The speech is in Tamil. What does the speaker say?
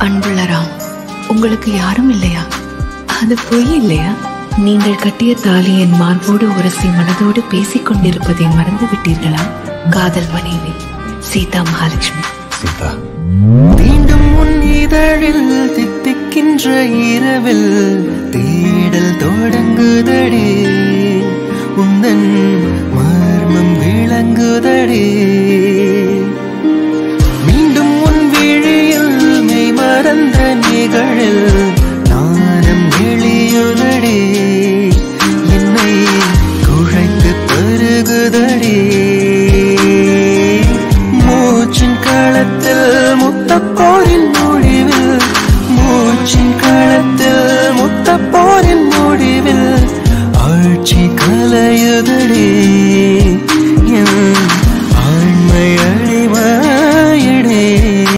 அன்புள்ள ராம் உங்களுக்கு யாரும் இல்லையா அது பொய் இல்லையா நீங்கள் கட்டிய தாலி என் மார்போடு உரசி மனதோடு பேசிக் கொண்டிருப்பதை மறந்து விட்டீர்களா காதல் மனைவி சீதா மகாலட்சுமி சீதா மீண்டும் உன் இதழில் தித்திக்கின்ற இரவில் தேடல் தொடங்குதடி உந்தன் மர்மம் விளங்குதடி